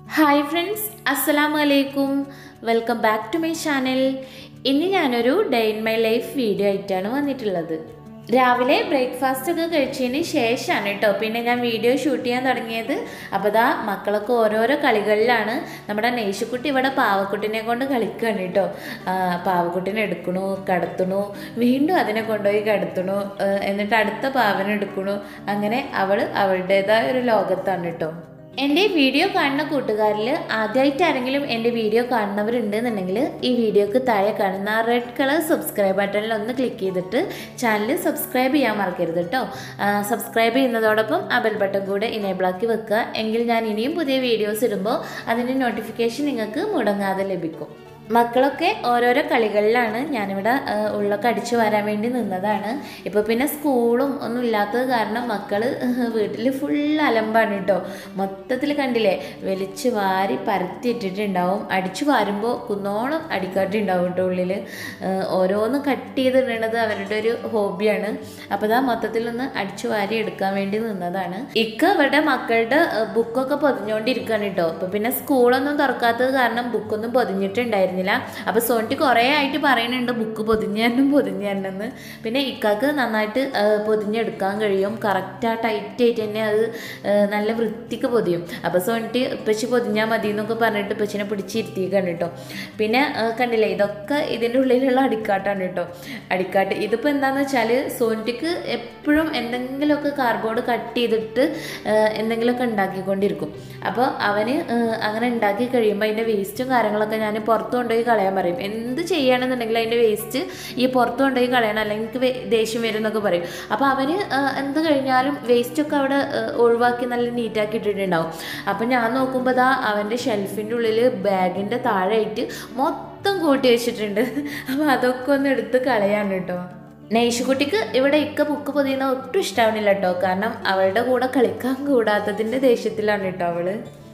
Hi friends അസ്സലാമു അലൈക്കും welcome back to my channel ഇന്ന് ഞാനൊരു day in my life video ആയിട്ടാണ് വന്നിട്ടുള്ളത് രാവിലെ ബ്രേക്ക്ഫാസ്റ്റ് ഒക്കെ കഴിച്ചതിന് ശേഷമാണ് കേട്ടോ പിന്നെ ഞാൻ വീഡിയോ ഷൂട്ട് ചെയ്യാൻ തുടങ്ങിയത് അപ്പോൾ ദാ മക്കളൊക്കെ ഓരോരോ കളികളിലാണ് നമ്മുടെ നെയ്ശുക്കുട്ടി ഇവിടെ പാവക്കുട്ടിനെ കൊണ്ട് കളിക്കുകയാണ് കേട്ടോ ആ, പാവക്കുട്ടിനെ എടുക്കണു കടത്തണു വീണ്ടും അതിനെ കൊണ്ടുപോയി കടത്തണു ആ, എന്നിട്ട് അടുത്ത പാവനെ എടുക്കണു അങ്ങനെ അവൾ അവളുടേതായ ഒരു ലോകത്താണ് കേട്ടോ എൻ്റെ വീഡിയോ കാണുന്ന കൂട്ടുകാരിൽ ആദ്യമായിട്ട് ആരെങ്കിലും എൻ്റെ വീഡിയോ കാണുന്നവരുണ്ടെന്നുണ്ടെങ്കിൽ ഈ വീഡിയോക്ക് താഴെ കാണുന്ന ആ റെഡ് കളർ സബ്സ്ക്രൈബ് ബട്ടണിൽ ഒന്ന് ക്ലിക്ക് ചെയ്തിട്ട് ചാനൽ സബ്സ്ക്രൈബ് ചെയ്യാൻ മറക്കരുത് കേട്ടോ സബ്സ്ക്രൈബ് ചെയ്യുന്നതോടൊപ്പം ആ ബെൽ ബട്ടൺ കൂടെ ഇനേബിൾ ആക്കി വെക്കുക എങ്കിൽ ഞാൻ ഇനിയും പുതിയ വീഡിയോസ് ഇടുമ്പോൾ അതിൻ്റെ നോട്ടിഫിക്കേഷൻ നിങ്ങൾക്ക് മുടങ്ങാതെ ലഭിക്കും മക്കളൊക്കെ ഓരോരോ കളികളിലാണ് ഞാനിവിടെ ആ, ഉള്ളൊക്കെ അടിച്ചു വരാൻ വേണ്ടി നിന്നതാണ് ഇപ്പോൾ പിന്നെ സ്കൂളും ഒന്നും ഇല്ലാത്തത് കാരണം മക്കൾ വീട്ടിൽ ഫുൾ അലമ്പാണ് കേട്ടോ മൊത്തത്തിൽ കണ്ടില്ലേ വലിച്ചു വാരി പരത്തിയിട്ടിട്ടുണ്ടാവും അടിച്ചു വാരുമ്പോൾ കുന്നോളം അടിക്കാട്ടി ഉണ്ടാവും കേട്ടോ ഉള്ളിൽ ഓരോന്ന് കട്ട് ചെയ്തിടണത് അവരുടെ ഒരു ഹോബിയാണ് അപ്പോൾ ഇതാ മൊത്തത്തിലൊന്ന് അടിച്ചു വാരി എടുക്കാൻ വേണ്ടി നിന്നതാണ് ഇക്ക അവരുടെ മക്കളുടെ ബുക്കൊക്കെ പൊതിഞ്ഞുകൊണ്ടിരിക്കുകയാണ് കേട്ടോ അപ്പോൾ പിന്നെ സ്കൂളൊന്നും തുറക്കാത്തത് കാരണം ബുക്കൊന്നും പൊതിഞ്ഞിട്ടുണ്ടായിരുന്നില്ല അപ്പോൾ സോണ്ടി കുറേ ആയിട്ട് പറയുന്നുണ്ട് ബുക്ക് പൊതിഞ്ഞു തരണം പൊതിഞ്ഞു തരണമെന്ന് പിന്നെ ഇക്കാക്ക് നന്നായിട്ട് ആ, പൊതിഞ്ഞെടുക്കാൻ കഴിയും കറക്റ്റ് ആ ടൈറ്റ് ആയിട്ട് തന്നെ അത് ആ, നല്ല വൃത്തിക്ക് പൊതിയും അപ്പോൾ സോണിട്ട് ഇപ്പച്ചി പൊതിഞ്ഞാൽ മതി എന്നൊക്കെ പറഞ്ഞിട്ട് ഇപ്പച്ചിനെ പിടിച്ചിരുത്തിയേക്കാണ് കേട്ടോ പിന്നെ ആ, കണ്ടില്ലേ ഇതൊക്കെ ഇതിൻ്റെ ഉള്ളിലുള്ള അടിക്കാട്ടാണ് കേട്ടോ അടിക്കാട്ട് ഇതിപ്പോൾ എന്താണെന്ന് വെച്ചാൽ സോനിറ്റിക്ക് എപ്പോഴും എന്തെങ്കിലുമൊക്കെ കാർഡ്ബോർഡ് കട്ട് ചെയ്തിട്ട് ആ, എന്തെങ്കിലുമൊക്കെ ഉണ്ടാക്കിക്കൊണ്ടിരിക്കും അപ്പോൾ അവന് ആ, അങ്ങനെ ഉണ്ടാക്കി കഴിയുമ്പോൾ അതിൻ്റെ വേസ്റ്റും കാര്യങ്ങളൊക്കെ ഞാൻ പുറത്ത് കൊണ്ടുപോയി കളയാൻ പറയും എന്ത് ചെയ്യുകയാണെന്നുണ്ടെങ്കിൽ അതിൻ്റെ വേസ്റ്റ് ഈ പുറത്ത് കൊണ്ടുപോയി കളയണം അല്ലെങ്കിൽ എനിക്ക് വേ- ദേഷ്യം വരും എന്നൊക്കെ പറയും അപ്പോൾ അവന് ആ, എന്ത് കഴിഞ്ഞാലും വേസ്റ്റൊക്കെ അവിടെ ആ, ഒഴിവാക്കി നല്ല നീറ്റാക്കി ഇട്ടിട്ടുണ്ടാവും അപ്പം ഞാൻ നോക്കുമ്പോൾ ദാ അവൻ്റെ ഷെൽഫിൻ്റെ ഉള്ളിൽ ബാഗിൻ്റെ താഴെയായിട്ട് മൊത്തം കൂട്ടി വെച്ചിട്ടുണ്ട് അപ്പോൾ അതൊക്കെ ഒന്ന് എടുത്ത് കളയാണ് കേട്ടോ നെയ്ഷുകുട്ടിക്ക് ഇവിടെ ഇക്ക ബുക്ക് പൊതിയുന്ന ഒട്ടും ഇഷ്ടാവണില്ല കേട്ടോ കാരണം അവളുടെ കൂടെ കളിക്കാൻ കൂടാത്തതിൻ്റെ ദേഷ്യത്തിലാണ് കേട്ടോ അവള്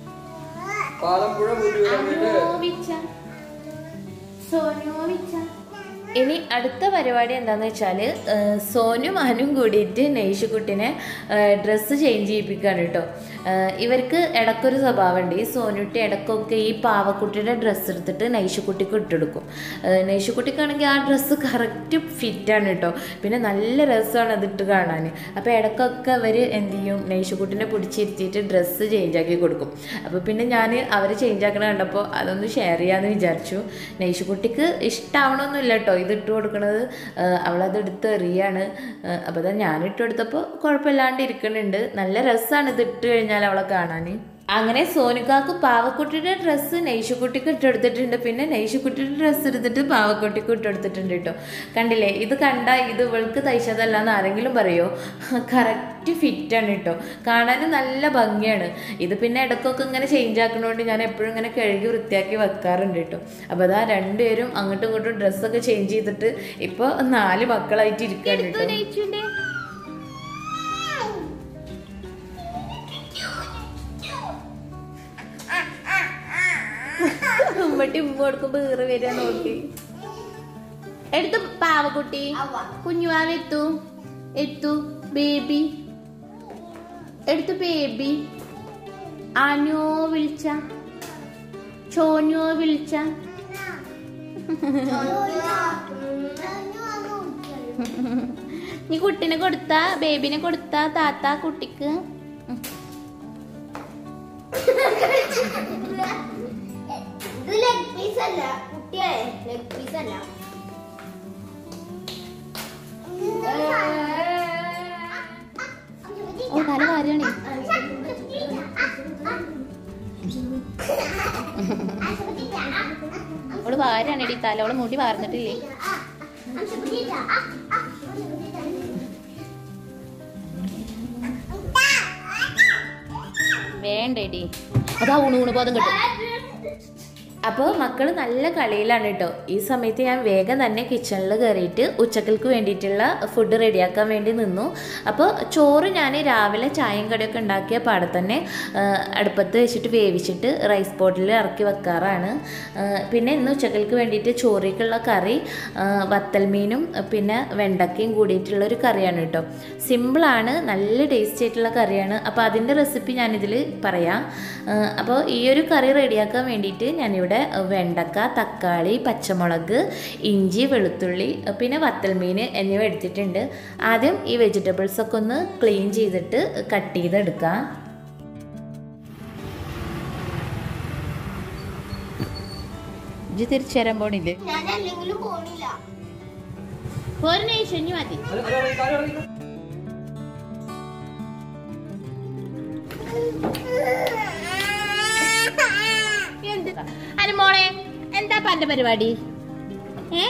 പാലപ്പുഴ കൂട്ടി വരാൻ ഇനി അടുത്ത പരിപാടി എന്താന്ന് വെച്ചാൽ സോനും അനും കൂടിയിട്ട് നെയ്ഷുക്കുട്ടിനെ ഡ്രസ്സ് ചേഞ്ച് ചെയ്യിപ്പിക്കുകയാണ് കേട്ടോ ഏഹ് ഇവർക്ക് ഇടയ്ക്കൊരു സ്വഭാവമുണ്ട് ഈ സോനുട്ടി ഇടയ്ക്കൊക്കെ ഈ പാവക്കുട്ടിയുടെ ഡ്രസ്സ് എടുത്തിട്ട് നെയ്ഷുക്കുട്ടിക്ക് ഇട്ടെടുക്കും ഏഹ് നെയ്ഷുക്കുട്ടിക്കാണെങ്കിൽ ആ ഡ്രസ്സ് കറക്റ്റ് ഫിറ്റാണ് കേട്ടോ പിന്നെ നല്ല രസമാണ് അതിട്ട് കാണാൻ അപ്പോൾ ഇടയ്ക്കൊക്കെ അവർ എന്ത് ചെയ്യും നെയ്ഷുക്കുട്ടിനെ പിടിച്ചിരുത്തിയിട്ട് ഡ്രസ്സ് ചേഞ്ച് ആക്കി കൊടുക്കും അപ്പോൾ പിന്നെ ഞാൻ അവർ ചേഞ്ച് ആക്കണ കണ്ടപ്പോൾ അതൊന്ന് ഷെയർ ചെയ്യാമെന്ന് വിചാരിച്ചു നെയ്ഷുക്കുട്ടിക്ക് ഇഷ്ടമാവണമെന്നില്ല കേട്ടോ ഇത് ഇട്ട് കൊടുക്കണത് ഏഹ് അവളത് എടുത്ത് എറിയാണ് ഏഹ് അപ്പോൾ അതാ ഞാൻ ഇട്ട് കൊടുത്തപ്പോൾ കുഴപ്പമില്ലാണ്ട് ഇരിക്കുന്നുണ്ട് നല്ല രസമാണ് ഇത് ഇട്ട് കഴിഞ്ഞാൽ അവളെ കാണാൻ അങ്ങനെ സോനുക്കാക്ക് പാവക്കുട്ടിയുടെ ഡ്രസ്സ് നെയ്ഷുക്കുട്ടിക്ക് ഇട്ടെടുത്തിട്ടുണ്ട് പിന്നെ നെയ്ഷുക്കുട്ടിയുടെ ഡ്രസ്സ് എടുത്തിട്ട് പാവക്കുട്ടിക്ക് ഇട്ടെടുത്തിട്ടുണ്ട് കേട്ടോ കണ്ടില്ലേ ഇത് കണ്ട ഇത് ഇവൾക്ക് തയ്ച്ചതല്ല എന്ന് ആരെങ്കിലും പറയോ കറക്റ്റ് ഫിറ്റാണ് കേട്ടോ കാണാൻ നല്ല ഭംഗിയാണ് ഇത് പിന്നെ ഇടയ്ക്കൊക്കെ ഇങ്ങനെ ചേഞ്ച് ആക്കണോണ്ട് ഞാൻ എപ്പോഴും ഇങ്ങനെ കഴുകി വൃത്തിയാക്കി വെക്കാറുണ്ട് കേട്ടോ അപ്പോൾ അതാ രണ്ടുപേരും അങ്ങോട്ടും ഇങ്ങോട്ടും ഡ്രസ്സൊക്കെ ചേഞ്ച് ചെയ്തിട്ട് ഇപ്പോൾ നാല് മക്കളായിട്ട് ഇരിക്കുകയാണ് കേട്ടോ ഉമ്മട്ടി ഉമ്മ കൊടുക്കുമ്പോ കീറി വരിക നോക്കി എടുത്തു പാവക്കുട്ടി കുഞ്ഞുവാവ് എത്തു എത്തു ബേബി എടുത്തു ബേബി ആനോ വിളിച്ച ചോനോ വിളിച്ച നീ കുട്ടിനെ കൊടുത്ത ബേബിനെ കൊടുത്ത താത്ത കുട്ടിക്ക് ഇത് ലെഗ് പീസ് അല്ല കുട്ടികളെ ലെഗ് പീസ് അല്ല ഓ തല കാര്യാണേ അവള് വാരാണെടി തല അവള് മുടി വാർന്നിട്ടില്ലേ വേണ്ടേടി അതാ ഊണ് ഊണ് ബോധം കിട്ടും അപ്പോൾ മക്കൾ നല്ല കളിയിലാണ് കേട്ടോ ഈ സമയത്ത് ഞാൻ വേഗം തന്നെ കിച്ചണിൽ കയറിയിട്ട് ഉച്ചക്കൾക്ക് വേണ്ടിയിട്ടുള്ള ഫുഡ് റെഡിയാക്കാൻ വേണ്ടി നിന്നു അപ്പോൾ ചോറ് ഞാൻ രാവിലെ ചായയും കടിയൊക്കെ ഉണ്ടാക്കിയ പാടെ തന്നെ ആ, അടുപ്പത്ത് വെച്ചിട്ട് വേവിച്ചിട്ട് റൈസ് പോട്ടിൽ ഇറക്കി വെക്കാറാണ് ആ, പിന്നെ ഇന്ന് ഉച്ചക്കൾക്ക് വേണ്ടിയിട്ട് ചോറിക്കുള്ള കറി ആ, വത്തൽ മീനും പിന്നെ വെണ്ടക്കയും കൂടിയിട്ടുള്ള ഒരു കറിയാണ് കേട്ടോ സിമ്പിളാണ് നല്ല ടേസ്റ്റി ആയിട്ടുള്ള കറിയാണ് അപ്പോൾ അതിൻ്റെ റെസിപ്പി ഞാനിതിൽ പറയാം ആ, അപ്പോൾ ഈ ഒരു കറി റെഡിയാക്കാൻ വേണ്ടിയിട്ട് ഞാനിവിടെ വെണ്ടക്ക തക്കാളി പച്ചമുളക് ഇഞ്ചി വെളുത്തുള്ളി പിന്നെ വത്തൽ മീൻ എന്നിവ എടുത്തിട്ടുണ്ട് ആദ്യം ഈ വെജിറ്റബിൾസ് ഒക്കെ ഒന്ന് ക്ലീൻ ചെയ്തിട്ട് കട്ട് ചെയ്തെടുക്കാം ഇജ്ജ് തിരിച്ചു തരാൻ പോണില്ലേ ഞാൻ അല്ലെങ്കിലും പോണില്ല പോരണേ ശനി മതി അത് അത് ഇറങ്ങി, കാല് ഇറങ്ങി. അല്ല മോളെ എന്താ പന്റെ പരിപാടി ഏ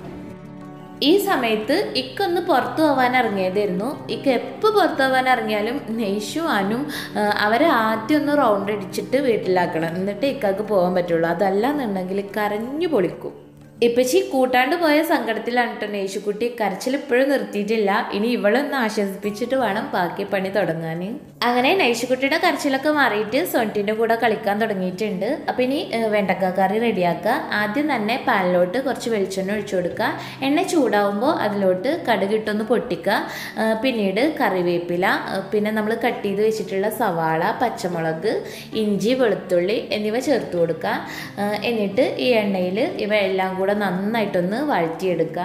ഈ സമയത്ത് ഇക്കൊന്ന് പുറത്തു പോകാൻ ഇറങ്ങിയതായിരുന്നു ഇക്ക എപ്പോൾ പുറത്തു പോകാൻ ഇറങ്ങിയാലും നെയ്ഷു അനും ആ, അവരെ ആദ്യം ഒന്ന് റൗണ്ട് അടിച്ചിട്ട് വീട്ടിലാക്കണം എന്നിട്ട് ഇക്കാക്ക് പോകാൻ പറ്റുള്ളൂ അതല്ലാന്നുണ്ടെങ്കിൽ കരഞ്ഞു പൊളിക്കും ഇപ്പച്ചി കൂട്ടാണ്ട് പോയ സങ്കടത്തിലാണ് കേട്ടോ നെയ്ഷുക്കുട്ടി കരച്ചിൽ ഇപ്പോഴും നിർത്തിയിട്ടില്ല ഇനി ഇവളൊന്ന് ആശ്വസിപ്പിച്ചിട്ട് വേണം ബാക്കി പണി തുടങ്ങാൻ അങ്ങനെ നൈഷുക്കുട്ടിയുടെ കരച്ചിലൊക്കെ മാറിയിട്ട് സൊണ്ടിൻ്റെ കൂടെ കളിക്കാൻ തുടങ്ങിയിട്ടുണ്ട് അപ്പം ഇനി ഏഹ്, വെണ്ടക്ക കറി റെഡിയാക്കുക ആദ്യം തന്നെ പാനിലോട്ട് കുറച്ച് വെളിച്ചെണ്ണ ഒഴിച്ചു കൊടുക്കുക എണ്ണ ചൂടാവുമ്പോൾ അതിലോട്ട് കടുകിട്ടൊന്ന് പൊട്ടിക്കുക ഏഹ്, പിന്നീട് കറിവേപ്പില ഏഹ്, പിന്നെ നമ്മൾ കട്ട് ചെയ്ത് വെച്ചിട്ടുള്ള സവാള പച്ചമുളക് ഇഞ്ചി വെളുത്തുള്ളി എന്നിവ ചേർത്ത് കൊടുക്കുക ഏഹ്, എന്നിട്ട് ഈ എണ്ണയിൽ ഇവ എല്ലാം കൂടെ നന്നായിട്ടൊന്ന് വഴറ്റിയെടുക്കുക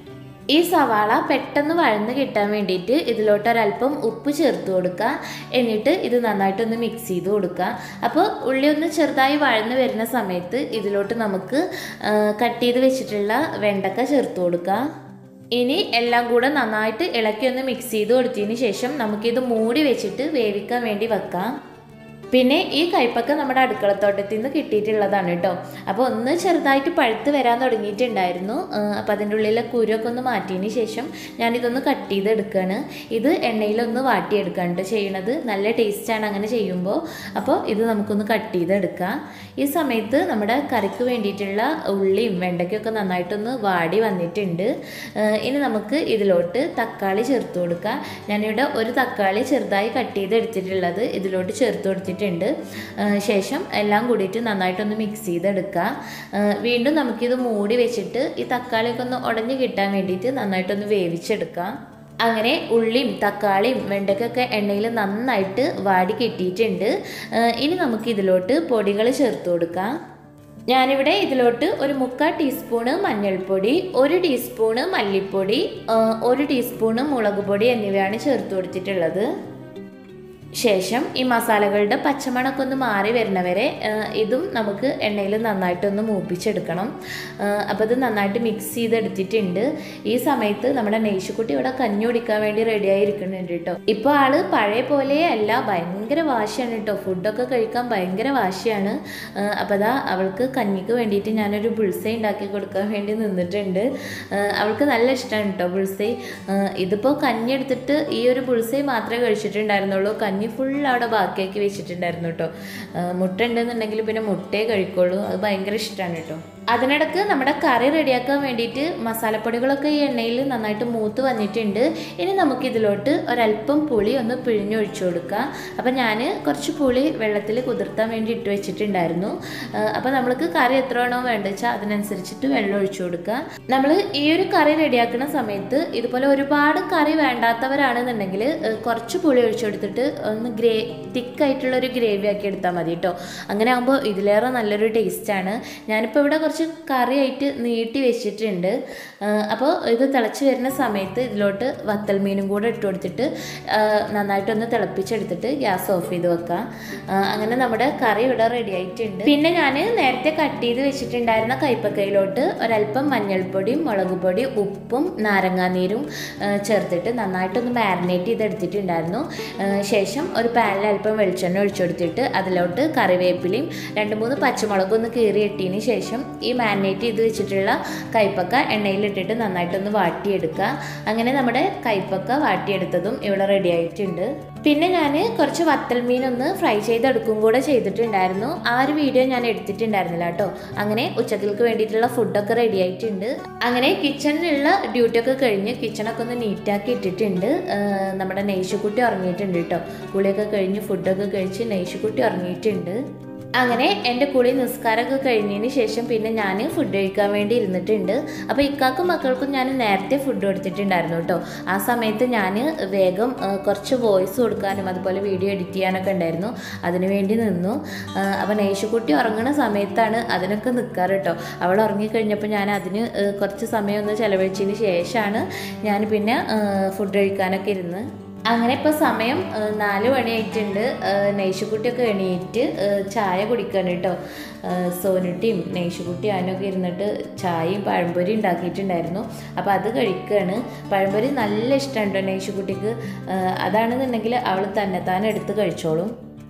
ഈ സവാള പെട്ടെന്ന് വഴന്ന് കിട്ടാൻ വേണ്ടിയിട്ട് ഇതിലോട്ട് ഒരല്പം ഉപ്പ് ചേർത്ത് കൊടുക്കുക എന്നിട്ട് ഇത് നന്നായിട്ടൊന്ന് മിക്സ് ചെയ്ത് കൊടുക്കുക അപ്പോൾ ഉള്ളി ഒന്ന് ചെറുതായി വഴന്ന് വരുന്ന സമയത്ത് ഇതിലോട്ട് നമുക്ക് ആ, കട്ട് ചെയ്ത് വെച്ചിട്ടുള്ള വെണ്ടക്ക ചേർത്ത് കൊടുക്കുക ഇനി എല്ലാം കൂടെ നന്നായിട്ട് ഇളക്കി ഒന്ന് മിക്സ് ചെയ്ത് കൊടുത്തതിന് ശേഷം നമുക്കിത് മൂടി വെച്ചിട്ട് വേവിക്കാൻ വേണ്ടി വെക്കാം പിന്നെ ഈ കയ്പക്ക നമ്മുടെ അടുക്കളത്തോട്ടത്തിൽ നിന്ന് കിട്ടിയിട്ടുള്ളതാണ് കേട്ടോ അപ്പോൾ ഒന്ന് ചെറുതായിട്ട് പഴുത്ത് വരാൻ തുടങ്ങിയിട്ടുണ്ടായിരുന്നു അപ്പോൾ അതിൻ്റെ ഉള്ളിലെ കുരുവൊക്കെ ഒന്ന് മാറ്റിയതിന് ശേഷം ഞാനിതൊന്ന് കട്ട് ചെയ്തെടുക്കുകയാണ് ഇത് എണ്ണയിലൊന്ന് വാട്ടിയെടുക്കുകയാണ് കേട്ടോ ചെയ്യണത് നല്ല ടേസ്റ്റാണ് അങ്ങനെ ചെയ്യുമ്പോൾ അപ്പോൾ ഇത് നമുക്കൊന്ന് കട്ട് ചെയ്തെടുക്കാം ഈ സമയത്ത് നമ്മുടെ കറിക്ക് വേണ്ടിയിട്ടുള്ള ഉള്ളിയും വെണ്ടയ്ക്കൊക്കെ നന്നായിട്ടൊന്ന് വാടി വന്നിട്ടുണ്ട് ഏഹ് ഇനി നമുക്ക് ഇതിലോട്ട് തക്കാളി ചേർത്ത് കൊടുക്കാം ഞാനിവിടെ ഒരു തക്കാളി ചെറുതായി കട്ട് ചെയ്ത് എടുത്തിട്ടുള്ളത് ഇതിലോട്ട് ചേർത്ത് കൊടുത്തിട്ടുണ്ട് ഏഹ് ശേഷം എല്ലാം കൂടിയിട്ട് നന്നായിട്ടൊന്ന് മിക്സ് ചെയ്തെടുക്കുക ഏഹ് വീണ്ടും നമുക്കിത് മൂടി വെച്ചിട്ട് ഈ തക്കാളിയൊക്കെ ഒന്ന് ഉടഞ്ഞ് കിട്ടാൻ വേണ്ടിയിട്ട് നന്നായിട്ടൊന്ന് വേവിച്ചെടുക്കാം അങ്ങനെ ഉള്ളിയും തക്കാളിയും വെണ്ടയ്ക്കൊക്കെ എണ്ണയിൽ നന്നായിട്ട് വാടി കിട്ടിയിട്ടുണ്ട് ഏഹ് ഇനി നമുക്ക് ഇതിലോട്ട് പൊടികൾ ചേർത്ത് കൊടുക്കാം ഞാനിവിടെ ഇതിലോട്ട് ഒരു മുക്കാൽ ടീസ്പൂണ് മഞ്ഞൾപ്പൊടി ഒരു ടീസ്പൂണ് മല്ലിപ്പൊടി ആ, ഒരു ടീസ്പൂണ് മുളക് പൊടി എന്നിവയാണ് ചേർത്ത് കൊടുത്തിട്ടുള്ളത് ശേഷം ഈ മസാലകളുടെ പച്ചമണമൊക്കെ ഒന്ന് മാറി വരുന്നവരെ ആ, ഇതും നമുക്ക് എണ്ണയിൽ നന്നായിട്ടൊന്ന് മൂപ്പിച്ചെടുക്കണം അപ്പോൾ ഇത് നന്നായിട്ട് മിക്സ് ചെയ്തെടുത്തിട്ടുണ്ട് ഈ സമയത്ത് നമ്മുടെ നെയ്ശുക്കുട്ടി ഇവിടെ കഞ്ഞി കുടിക്കാൻ വേണ്ടി റെഡിയായി ഇരിക്കുന്നുണ്ട് കേട്ടോ ഇപ്പോൾ ആള് പഴയ പോലെ അല്ല ഭയങ്കര വാശിയാണ് കേട്ടോ ഫുഡൊക്കെ കഴിക്കാൻ ഭയങ്കര വാശിയാണ് അപ്പോൾ അതാ അവൾക്ക് കഞ്ഞിക്ക് വേണ്ടിയിട്ട് ഞാനൊരു ബുൾസൈ ഉണ്ടാക്കി കൊടുക്കാൻ വേണ്ടി നിന്നിട്ടുണ്ട് ആ, അവൾക്ക് നല്ല ഇഷ്ടമാണ് കേട്ടോ ബുൾസൈ ഇതിപ്പോൾ കഞ്ഞി എടുത്തിട്ട് ഈ ഒരു ബുൾസൈ മാത്രമേ കഴിച്ചിട്ടുണ്ടായിരുന്നുള്ളൂ കഞ്ഞി ഫുൾ അവിടെ ബാക്കിയാക്കി വെച്ചിട്ടുണ്ടായിരുന്നു കേട്ടോ ആ, മുട്ട ഉണ്ടെന്നുണ്ടെങ്കിൽ പിന്നെ മുട്ടയെ കഴിക്കുള്ളൂ അത് ഭയങ്കര ഇഷ്ടമാണ് കേട്ടോ അതിനിടക്ക് നമ്മുടെ കറി റെഡിയാക്കാൻ വേണ്ടിയിട്ട് മസാലപ്പൊടികളൊക്കെ ഈ എണ്ണയിൽ നന്നായിട്ട് മൂത്ത് വന്നിട്ടുണ്ട് ഇനി നമുക്കിതിലോട്ട് ഒരല്പം പുളി ഒന്ന് പിഴിഞ്ഞൊഴിച്ചു കൊടുക്കാം അപ്പം ഞാൻ കുറച്ച് പുളി വെള്ളത്തിൽ കുതിർത്താൻ വേണ്ടി ഇട്ട് വെച്ചിട്ടുണ്ടായിരുന്നു അപ്പോൾ നമ്മൾക്ക് കറി എത്ര വേണോ വേണ്ടത് വെച്ചാൽ അതിനനുസരിച്ചിട്ട് വെള്ളം ഒഴിച്ചു കൊടുക്കുക നമ്മൾ ഈ ഒരു കറി റെഡിയാക്കുന്ന സമയത്ത് ഇതുപോലെ ഒരുപാട് കറി വേണ്ടാത്തവരാണെന്നുണ്ടെങ്കിൽ ഏഹ്, കുറച്ച് പുളി ഒഴിച്ചു കൊടുത്തിട്ട് ഒന്ന് ഗ്രേ തിക്കായിട്ടുള്ള ഒരു ഗ്രേവി ആക്കി എടുത്താൽ മതി കേട്ടോ അങ്ങനെ ആകുമ്പോൾ ഇതിലേറെ നല്ലൊരു ടേസ്റ്റാണ് ഞാനിപ്പോൾ ഇവിടെ കുറച്ച് കറിയായിട്ട് നീട്ടി വെച്ചിട്ടുണ്ട് അപ്പോൾ ഇത് തിളച്ച് വരുന്ന സമയത്ത് ഇതിലോട്ട് വത്തൽ മീനും കൂടെ ഇട്ട് കൊടുത്തിട്ട് ആ, നന്നായിട്ടൊന്ന് തിളപ്പിച്ചെടുത്തിട്ട് ഗ്യാസ് ഓഫ് ചെയ്ത് വെക്കാം ആ, അങ്ങനെ നമ്മുടെ കറി ഇവിടെ റെഡി ആയിട്ടുണ്ട് പിന്നെ ഞാൻ നേരത്തെ കട്ട് ചെയ്ത് വെച്ചിട്ടുണ്ടായിരുന്ന കൈപ്പക്കയിലോട്ട് ഒരല്പം മഞ്ഞൾപ്പൊടിയും മുളക് പൊടി ഉപ്പും നാരങ്ങാനീരും ആ, ചേർത്തിട്ട് നന്നായിട്ടൊന്ന് മാരിനേറ്റ് ചെയ്തെടുത്തിട്ടുണ്ടായിരുന്നു ആ, ശേഷം ഒരു പാനിൽ അല്പം വെളിച്ചെണ്ണ ഒഴിച്ചു കൊടുത്തിട്ട് അതിലോട്ട് കറിവേപ്പിലയും രണ്ട് മൂന്ന് പച്ചമുളകും ഒന്ന് കീറി ഇട്ടതിന് ശേഷം ഈ മാരിനേറ്റ് ചെയ്ത് വെച്ചിട്ടുള്ള കൈപ്പക്ക എണ്ണയിലിട്ടിട്ട് നന്നായിട്ടൊന്ന് വാട്ടിയെടുക്കുക അങ്ങനെ നമ്മുടെ കൈപ്പക്ക വാട്ടിയെടുത്തതും ഇവിടെ റെഡി ആയിട്ടുണ്ട് പിന്നെ ഞാൻ കുറച്ച് വത്തൽ മീനൊന്ന് ഫ്രൈ ചെയ്തെടുക്കും കൂടെ ചെയ്തിട്ടുണ്ടായിരുന്നു ആ ഒരു വീഡിയോ ഞാൻ എടുത്തിട്ടുണ്ടായിരുന്നില്ല കേട്ടോ അങ്ങനെ ഉച്ചക്കൾക്ക് വേണ്ടിയിട്ടുള്ള ഫുഡൊക്കെ റെഡി ആയിട്ടുണ്ട് അങ്ങനെ കിച്ചണിലുള്ള ഡ്യൂട്ടിയൊക്കെ കഴിഞ്ഞ് കിച്ചണൊക്കെ ഒന്ന് നീറ്റാക്കി ഇട്ടിട്ടുണ്ട് ആ, നമ്മുടെ നെയ്ഷുക്കുട്ടി ഉറങ്ങിയിട്ടുണ്ട് കേട്ടോ കുളിയൊക്കെ കഴിഞ്ഞ് ഫുഡൊക്കെ കഴിച്ച് നെയ്ഷുക്കുട്ടി ഉറങ്ങിയിട്ടുണ്ട് അങ്ങനെ എൻ്റെ കുളി നിസ്കാരമൊക്കെ കഴിഞ്ഞതിന് ശേഷം പിന്നെ ഞാൻ ഫുഡ് കഴിക്കാൻ വേണ്ടി ഇരുന്നിട്ടുണ്ട് അപ്പോൾ ഇക്കാക്കും മക്കൾക്കും ഞാൻ നേരത്തെ ഫുഡ് കൊടുത്തിട്ടുണ്ടായിരുന്നു കേട്ടോ ആ സമയത്ത് ഞാൻ വേഗം ആ, കുറച്ച് വോയിസ് കൊടുക്കാനും അതുപോലെ വീഡിയോ എഡിറ്റ് ചെയ്യാനൊക്കെ ഉണ്ടായിരുന്നു അതിന് വേണ്ടി നിന്നു ആ, അപ്പോൾ നെയ്ഷുക്കുട്ടി ഉറങ്ങുന്ന സമയത്താണ് അതിനൊക്കെ നിൽക്കാറ് കേട്ടോ അവൾ ഉറങ്ങിക്കഴിഞ്ഞപ്പോൾ ഞാൻ അതിന് ആ, കുറച്ച് സമയം ഒന്ന് ചിലവഴിച്ചതിന് ശേഷമാണ് ഞാൻ പിന്നെ ഫുഡ് കഴിക്കാനൊക്കെ ഇരുന്ന് അങ്ങനെ ഇപ്പോൾ സമയം ആ, നാല് മണിയായിട്ടുണ്ട് ആ, നെയ്ഷുക്കുട്ടിയൊക്കെ എണീറ്റ് ആ, ചായ കുടിക്കാൻ കേട്ടോ ആ, സോനുട്ടിയും നെയ്ഷുക്കുട്ടി അതിനൊക്കെ ഇരുന്നിട്ട് ചായയും പഴംപൊരി ഉണ്ടാക്കിയിട്ടുണ്ടായിരുന്നു അപ്പോൾ അത് കഴിക്കുകയാണ് പഴംപൊരി നല്ല ഇഷ്ടമാണ് കേട്ടോ നെയ്ഷുക്കുട്ടിക്ക് ആ, അതാണെന്നുണ്ടെങ്കിൽ അവൾ തന്നെത്താനെ എടുത്ത് കഴിച്ചോളും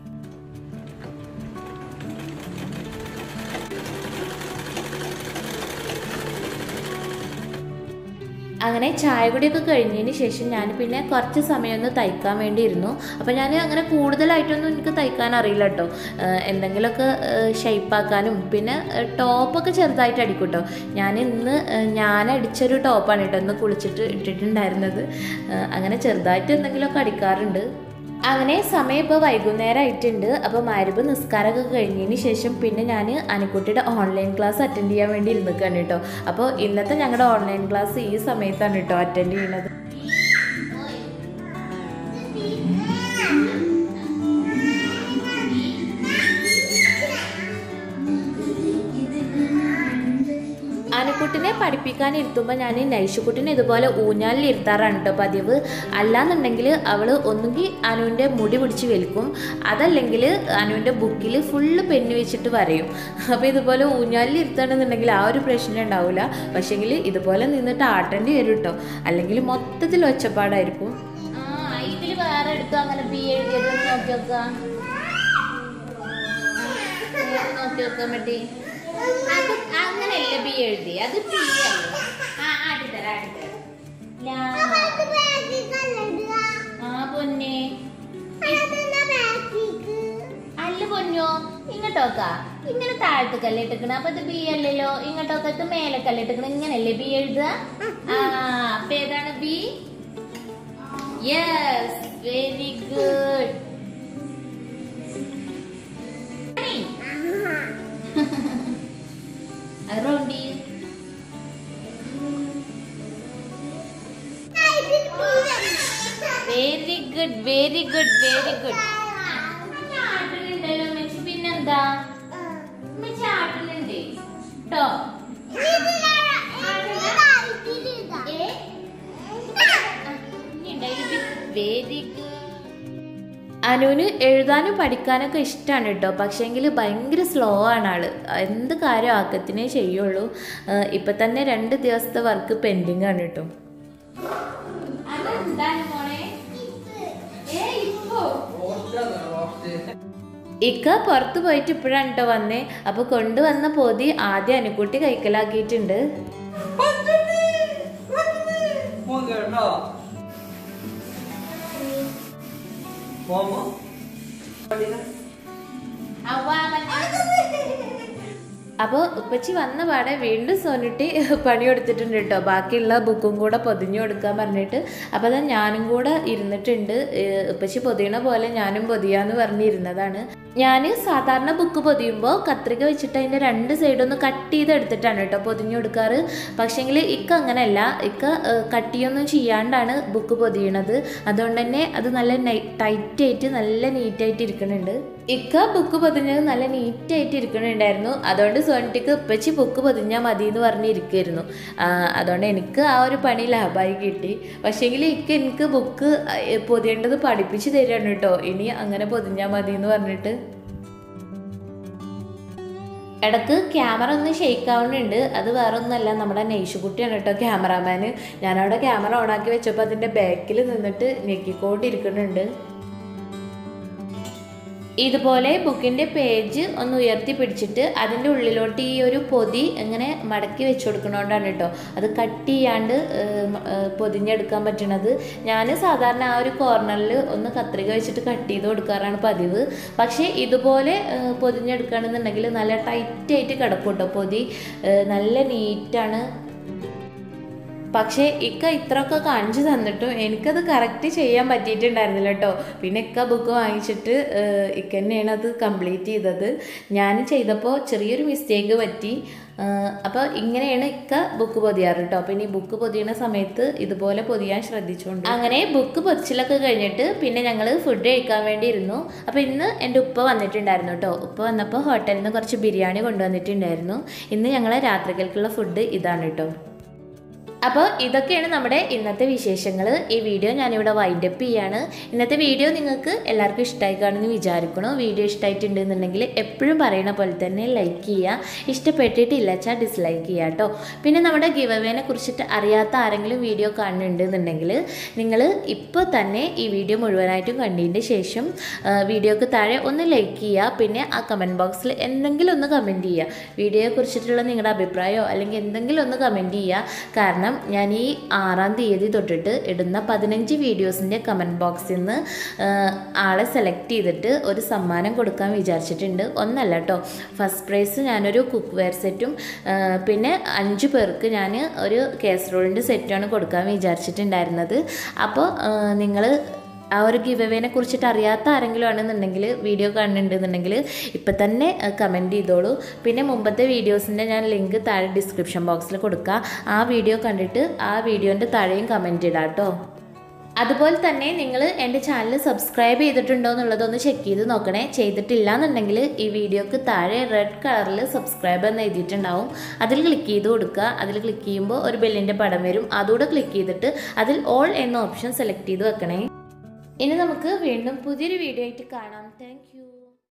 അങ്ങനെ ചായ കുടിയൊക്കെ കഴിഞ്ഞതിന് ശേഷം ഞാൻ പിന്നെ കുറച്ച് സമയം ഒന്ന് തയ്ക്കാൻ വേണ്ടി ഇരുന്നു അപ്പോൾ ഞാൻ അങ്ങനെ കൂടുതലായിട്ടൊന്നും എനിക്ക് തയ്ക്കാൻ അറിയില്ല കേട്ടോ ഏഹ് എന്തെങ്കിലുമൊക്കെ ഷെയ്പ്പാക്കാനും പിന്നെ ഏഹ് ടോപ്പൊക്കെ ചെറുതായിട്ട് അടിക്കും കേട്ടോ ഞാൻ ഇന്ന് ഏഹ് ഞാൻ അടിച്ചൊരു ടോപ്പാണ് കേട്ടോ ഇന്ന് കുളിച്ചിട്ട് ഇട്ടിട്ടുണ്ടായിരുന്നത് ഏഹ് അങ്ങനെ ചെറുതായിട്ട് എന്തെങ്കിലുമൊക്കെ അടിക്കാറുണ്ട് അങ്ങനെ സമയം ഇപ്പോൾ വൈകുന്നേരം ആയിട്ടുണ്ട് അപ്പോൾ മരുവ് നിസ്കാരമൊക്കെ കഴിഞ്ഞതിന് ശേഷം പിന്നെ ഞാൻ അനുക്കുട്ടിയുടെ ഓൺലൈൻ ക്ലാസ് അറ്റൻഡ് ചെയ്യാൻ വേണ്ടി ഇരുന്നിക്കാണ് കേട്ടോ അപ്പോൾ ഇന്നത്തെ ഞങ്ങളുടെ ഓൺലൈൻ ക്ലാസ് ഈ സമയത്താണ് കേട്ടോ അറ്റൻഡ് ചെയ്യുന്നത് ആനക്കുട്ടിനെ പഠിപ്പിക്കാൻ ഇരുത്തുമ്പോൾ ഞാൻ നൈഷുക്കുട്ടിനെ ഇതുപോലെ ഊഞ്ഞാലിൽ ഇരുത്താറാണ് കേട്ടോ പതിവ് അല്ലാന്നുണ്ടെങ്കിൽ അവൾ ഒന്നുകിൽ അനുവിൻ്റെ മുടി പിടിച്ച് വലിക്കും അതല്ലെങ്കിൽ അനുവിൻ്റെ ബുക്കിൽ ഫുള്ള് പെന്ന് വെച്ചിട്ട് വരയും അപ്പോൾ ഇതുപോലെ ഊഞ്ഞാലിൽ ഇരുത്തണമെന്നുണ്ടെങ്കിൽ ആ ഒരു പ്രശ്നം ഉണ്ടാവില്ല പക്ഷേങ്കിൽ ഇതുപോലെ നിന്നിട്ട് ആട്ടേണ്ടി വരും കേട്ടോ അല്ലെങ്കിൽ മൊത്തത്തിൽ ഒച്ചപ്പാടായിരിക്കും ഇതിൽ വേറെ എടുത്തു അങ്ങനെ ബി എഴുതിയത് നോക്കി നോക്കാം നോക്കി നോക്കാൻ പറ്റി അത് അങ്ങനെയല്ല ബി എഴുതി അത് പി അല്ലേ ആ ആട്ടിത്തരാം ആട്ടിത്തരാം ലാ. ആ പൊന്നെ അല്ല പൊന്നോ ഇങ്ങോട്ടോക്കാ ഇങ്ങനെ താഴത്തേക്കല്ലേ ഇട്ടിക്കണ അപ്പൊ ഇത് ബി അല്ലല്ലോ ഇങ്ങോട്ടോക്കത്ത് മേലക്കല്ലേ ഇട്ടിക്കണ ഇങ്ങനല്ലേ ബി എഴുതുക ആ അപ്പൊ ഏതാണ് B yes very good round ചെയ്യ് very good very good very good ആട്ടലുണ്ടല്ലോ മെച്ചി പിന്നെന്താ മെച്ചി ആട്ടലുണ്ട് കേട്ടോ വെരി ഗുഡ് അനുവിന് എഴുതാനും പഠിക്കാനൊക്കെ ഇഷ്ടമാണ് കേട്ടോ പക്ഷേങ്കിൽ ഭയങ്കര സ്ലോ ആണ് ആള് എന്ത് കാര്യം ആക്കത്തിനേ ചെയ്യുള്ളൂ ഏഹ് ഇപ്പൊ തന്നെ രണ്ട് ദിവസത്തെ വർക്ക് പെൻഡിങ് ആണ് കേട്ടോ ഇക്ക പുറത്ത് പോയിട്ട് ഇപ്പോഴാണ് കേട്ടോ വന്നേ അപ്പൊ കൊണ്ടുവന്ന പോതി ആദ്യം അനുക്കുട്ടി കൈക്കലാക്കിയിട്ടുണ്ട് മോൻ കേട്ടോ മോമോ അപ്പോൾ ഉപ്പച്ചി വന്ന പാടെ വീണ്ടും സോനിട്ടി പണി കൊടുത്തിട്ടുണ്ട് കേട്ടോ ബാക്കിയുള്ള ബുക്കും കൂടെ പൊതിഞ്ഞു കൊടുക്കാൻ പറഞ്ഞിട്ട് അപ്പോൾ അത് ഞാനും കൂടെ ഇരുന്നിട്ടുണ്ട് ഏഹ് ഉപ്പച്ചി പൊതിയണ പോലെ ഞാനും പൊതിയാന്ന് പറഞ്ഞിരുന്നതാണ് ഞാൻ സാധാരണ ബുക്ക് പൊതിയുമ്പോൾ കത്രിക വെച്ചിട്ട് അതിൻ്റെ രണ്ട് സൈഡൊന്ന് കട്ട് ചെയ്ത് എടുത്തിട്ടാണ് കേട്ടോ പൊതിഞ്ഞു കൊടുക്കാറ് പക്ഷേങ്കിൽ ഇക്ക അങ്ങനെയല്ല ഇക്ക കട്ട് ചെയ്യൊന്നും ചെയ്യാണ്ടാണ് ബുക്ക് പൊതിയണത് അതുകൊണ്ട് തന്നെ അത് നല്ല ടൈറ്റ് ആയിട്ട് നല്ല നീറ്റായിട്ട് ഇരിക്കുന്നുണ്ട് ഇക്ക ബുക്ക് പൊതിഞ്ഞത് നല്ല നീറ്റായിട്ട് ഇരിക്കണുണ്ടായിരുന്നു അതുകൊണ്ട് സോണിറ്റിക്ക് ഉപ്പച്ചി ബുക്ക് പൊതിഞ്ഞാൽ മതി എന്ന് പറഞ്ഞിരിക്കുമായിരുന്നു അതുകൊണ്ട് എനിക്ക് ആ ഒരു പണി ലാഭമായി കിട്ടി പക്ഷേങ്കിൽ ഇക്ക എനിക്ക് ബുക്ക് പൊതിയേണ്ടത് പഠിപ്പിച്ച് തരികയാണ് കേട്ടോ ഇനി അങ്ങനെ പൊതിഞ്ഞാൽ മതി എന്ന് പറഞ്ഞിട്ട് ഇടക്ക് ക്യാമറ ഒന്ന് ഷെയ്ക്ക് ആവുന്നുണ്ട് അത് വേറെ ഒന്നല്ല നമ്മുടെ നെയ്ഷുകുട്ടിയാണ് കേട്ടോ ക്യാമറാമാന് ഞാനവിടെ ക്യാമറ ഓണാക്കി വെച്ചപ്പോൾ അതിൻ്റെ ബാക്കിൽ നിന്നിട്ട് ഞെക്കിക്കൊണ്ടിരിക്കുന്നുണ്ട് ഇതുപോലെ ബുക്കിൻ്റെ പേജ് ഒന്ന് ഉയർത്തി പിടിച്ചിട്ട് അതിൻ്റെ ഉള്ളിലോട്ട് ഈ ഒരു പൊതി ഇങ്ങനെ മടക്കി വെച്ച് കൊടുക്കണോണ്ടാണ് കേട്ടോ അത് കട്ട് ചെയ്യാണ്ട് ഏഹ്, മ- ഏഹ്, പൊതിഞ്ഞെടുക്കാൻ പറ്റണത് ഞാൻ സാധാരണ ആ ഒരു കോർണറിൽ ഒന്ന് കത്രിക വെച്ചിട്ട് കട്ട് ചെയ്ത് കൊടുക്കാറാണ് പതിവ് പക്ഷേ ഇതുപോലെ ഏഹ്, പൊതിഞ്ഞെടുക്കുകയാണെന്നുണ്ടെങ്കിൽ നല്ല ടൈറ്റായിട്ട് കിടക്കും കേട്ടോ പൊതി ഏഹ്, നല്ല നീറ്റാണ് പക്ഷേ ഇക്ക ഇത്രയൊക്കെ കാണിച്ചു തന്നിട്ടും എനിക്കത് കറക്റ്റ് ചെയ്യാൻ പറ്റിയിട്ടുണ്ടായിരുന്നില്ല കേട്ടോ പിന്നെ ഇക്ക ബുക്ക് വാങ്ങിച്ചിട്ട് ഏഹ്, ഇക്ക തന്നെയാണ് അത് കംപ്ലീറ്റ് ചെയ്തത് ഞാൻ ചെയ്തപ്പോൾ ചെറിയൊരു മിസ്റ്റേക്ക് പറ്റി അപ്പോൾ ഇങ്ങനെയാണ് ഇക്ക ബുക്ക് പൊതിയാറ് കേട്ടോ പിന്നെ ഈ ബുക്ക് പൊതിയണ സമയത്ത് ഇതുപോലെ പൊതിയാൻ ശ്രദ്ധിച്ചുകൊണ്ട് അങ്ങനെ ബുക്ക് പൊതിച്ചിലൊക്കെ കഴിഞ്ഞിട്ട് പിന്നെ ഞങ്ങൾ ഫുഡ് കഴിക്കാൻ വേണ്ടി ഇരുന്നു അപ്പോൾ ഇന്ന് എൻ്റെ ഉപ്പ വന്നിട്ടുണ്ടായിരുന്നു കേട്ടോ ഉപ്പ വന്നപ്പോൾ ഹോട്ടലിൽ നിന്ന് കുറച്ച് ബിരിയാണി കൊണ്ടുവന്നിട്ടുണ്ടായിരുന്നു ഇന്ന് ഞങ്ങളെ രാത്രികൾക്കുള്ള ഫുഡ് ഇതാണ് കേട്ടോ അപ്പോൾ ഇതൊക്കെയാണ് നമ്മുടെ ഇന്നത്തെ വിശേഷങ്ങൾ ഈ വീഡിയോ ഞാനിവിടെ വൈൻഡപ്പ് ചെയ്യാണ് ഇന്നത്തെ വീഡിയോ നിങ്ങൾക്ക് എല്ലാവർക്കും ഇഷ്ടമായി കാണുമെന്ന് വിചാരിക്കണു വീഡിയോ ഇഷ്ടമായിട്ടുണ്ടെന്നുണ്ടെങ്കിൽ എപ്പോഴും പറയുന്ന പോലെ തന്നെ ലൈക്ക് ചെയ്യുക ഇഷ്ടപ്പെട്ടിട്ടില്ല വെച്ചാൽ ഡിസ്ലൈക്ക് ചെയ്യുക കേട്ടോ പിന്നെ നമ്മുടെ ഗിവ് അവേനെ കുറിച്ചിട്ട് അറിയാത്ത ആരെങ്കിലും വീഡിയോ കാണുന്നുണ്ടെന്നുണ്ടെങ്കിൽ നിങ്ങൾ ഇപ്പോൾ തന്നെ ഈ വീഡിയോ മുഴുവനായിട്ടും കണ്ടതിൻ്റെ ശേഷം ആ, വീഡിയോക്ക് താഴെ ഒന്ന് ലൈക്ക് ചെയ്യുക പിന്നെ ആ കമൻറ്റ് ബോക്സിൽ എന്തെങ്കിലും ഒന്ന് കമൻറ്റ് ചെയ്യുക വീഡിയോയെ കുറിച്ചിട്ടുള്ള നിങ്ങളുടെ അഭിപ്രായമോ അല്ലെങ്കിൽ എന്തെങ്കിലും ഒന്ന് കമൻറ്റ് ചെയ്യുക കാരണം ഞാൻ ഈ ആറാം തീയതി തൊട്ടിട്ട് ഇടുന്ന പതിനഞ്ച് വീഡിയോസിൻ്റെ കമൻറ്റ് ബോക്സിൽ നിന്ന് ആ, ആളെ സെലക്ട് ചെയ്തിട്ട് ഒരു സമ്മാനം കൊടുക്കാൻ വിചാരിച്ചിട്ടുണ്ട് ഒന്നല്ല കേട്ടോ ഫസ്റ്റ് പ്രൈസ് ഞാനൊരു കുക്ക് വെയർ സെറ്റും ആ, പിന്നെ അഞ്ച് പേർക്ക് ഞാൻ ഒരു കേസറോളിൻ്റെ സെറ്റാണ് കൊടുക്കാൻ വിചാരിച്ചിട്ടുണ്ടായിരുന്നത് അപ്പോൾ നിങ്ങൾ ആ ഒരു ഗിവ് അവേനെ കുറിച്ചിട്ട് അറിയാത്ത ആരെങ്കിലും ആണെന്നുണ്ടെങ്കിൽ വീഡിയോ കാണുന്നുണ്ടെന്നുണ്ടെങ്കിൽ ഇപ്പം തന്നെ കമൻറ്റ് ചെയ്തോളൂ പിന്നെ മുമ്പത്തെ വീഡിയോസിൻ്റെ ഞാൻ ലിങ്ക് താഴെ ഡിസ്ക്രിപ്ഷൻ ബോക്സിൽ കൊടുക്കുക ആ വീഡിയോ കണ്ടിട്ട് ആ വീഡിയോൻ്റെ താഴെയും കമൻറ്റ് ഇടാം കേട്ടോ അതുപോലെ തന്നെ നിങ്ങൾ എൻ്റെ ചാനൽ സബ്സ്ക്രൈബ് ചെയ്തിട്ടുണ്ടോ എന്നുള്ളതൊന്ന് ചെക്ക് ചെയ്ത് നോക്കണേ ചെയ്തിട്ടില്ല എന്നുണ്ടെങ്കിൽ ഈ വീഡിയോക്ക് താഴെ റെഡ് കളറിൽ സബ്സ്ക്രൈബ് എന്ന് എഴുതിയിട്ടുണ്ടാവും അതിൽ ക്ലിക്ക് ചെയ്ത് കൊടുക്കുക അതിൽ ക്ലിക്ക് ചെയ്യുമ്പോൾ ഒരു ബെല്ലിൻ്റെ പടം വരും അതുകൂടെ ക്ലിക്ക് ചെയ്തിട്ട് അതിൽ ഓൾ എന്ന ഓപ്ഷൻ സെലക്ട് ചെയ്ത് വെക്കണേ ഇനി നമുക്ക് വീണ്ടും പുതിയൊരു വീഡിയോ ആയിട്ട് കാണാം താങ്ക്